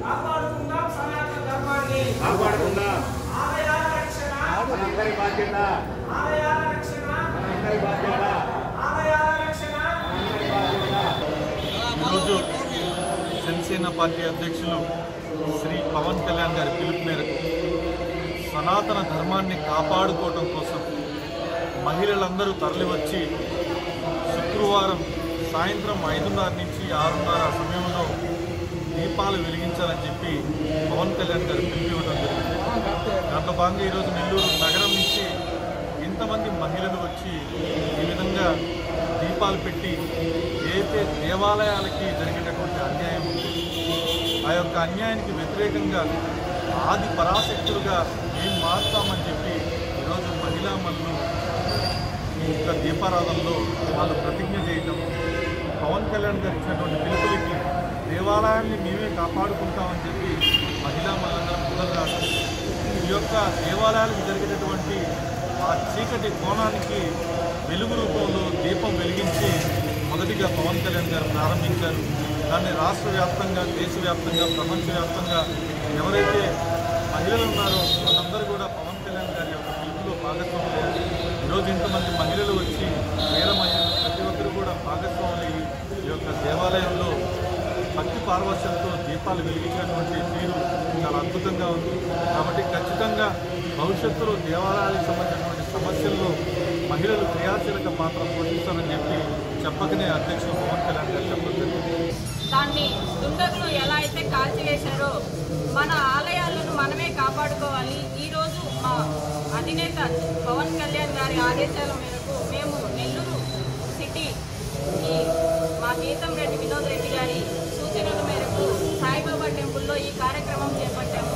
కాపాడుకుందాం సనాతన ధర్మాన్ని కాపాడకుండా ఆలయాల రక్షణ మనందరి బాధ్యత ఆలయాల రక్షణ మనందరి బాధ్యత ఆలయాల రక్షణ మనందరి బాధ్యత ఈరోజు జనసేన పార్టీ అధ్యక్షులు శ్రీ పవన్ కళ్యాణ్ గారి పిలుపు మేరకు సనాతన ధర్మాన్ని కాపాడుకోవటం కోసం మహిళలందరూ తరలివచ్చి శుక్రవారం సాయంత్రం ఐదున్నర నుంచి ఆరున్నర సమయంలో దీపాలు వెలిగించాలని చెప్పి పవన్ కళ్యాణ్ గారు పిలుపు ఇవ్వడం జరిగింది దాంట్లో భాగంగా ఈరోజు నెల్లూరు నగరం నుంచి ఇంతమంది మహిళలు వచ్చి ఈ విధంగా దీపాలు పెట్టి ఏదైతే దేవాలయాలకి జరిగేటటువంటి అన్యాయం ఉంది ఆ యొక్క అన్యాయానికి వ్యతిరేకంగా ఆది పరాశక్తులుగా ఏం మారుతామని చెప్పి ఈరోజు మహిళా మనులు ఈ యొక్క దీపారాధనలో వాళ్ళు ప్రతిజ్ఞ చేయటం పవన్ కళ్యాణ్ గారు ఇచ్చినటువంటి పిలుపులకి దేవాలయాన్ని మేమే కాపాడుకుంటామని చెప్పి మహిళా మనందరం మొదలు రావడం ఈ యొక్క దేవాలయాలకు జరిగేటటువంటి ఆ చీకటి కోణానికి వెలుగు రూపంలో దీపం వెలిగించి మొదటిగా పవన్ కళ్యాణ్ గారు ప్రారంభించారు దాన్ని రాష్ట్ర వ్యాప్తంగా దేశవ్యాప్తంగా ప్రపంచవ్యాప్తంగా ఎవరైతే మహిళలు ఉన్నారో వాళ్ళందరూ కూడా పవన్ కళ్యాణ్ గారి యొక్క పిలుపులో భాగస్వాములయ్యారు ఈరోజు ఇంతమంది మహిళలు వచ్చి వేల మహిళలు ప్రతి ఒక్కరు కూడా భాగస్వాములయ్యి ఈ యొక్క దేవాలయంలో భక్తి పార్వశ్యంతో దీపాలు వెలిగించినటువంటి తీరు చాలా అద్భుతంగా ఉంది కాబట్టి ఖచ్చితంగా భవిష్యత్తులో దేవాలయాలకు సంబంధించినటువంటి సమస్యల్లో మహిళలు క్రియాశీలక పాత్ర పోషిస్తారని చెప్పి చెప్పకనే అధ్యక్షులు పవన్ కళ్యాణ్ గారు చెప్పడం జరిగింది దాన్ని దుండగులు ఎలా అయితే కాల్చివేశారో మన ఆలయాలను మనమే కాపాడుకోవాలి ఈరోజు మా అధినేత పవన్ కళ్యాణ్ గారి ఆదేశాల మేరకు మేము నెల్లూరు సిటీ ఈ మా గీతం రెడ్డి వినోద్ రెడ్డి గారి సూచనల మేరకు సాయిబాబా టెంపుల్లో ఈ కార్యక్రమం చేపట్టాము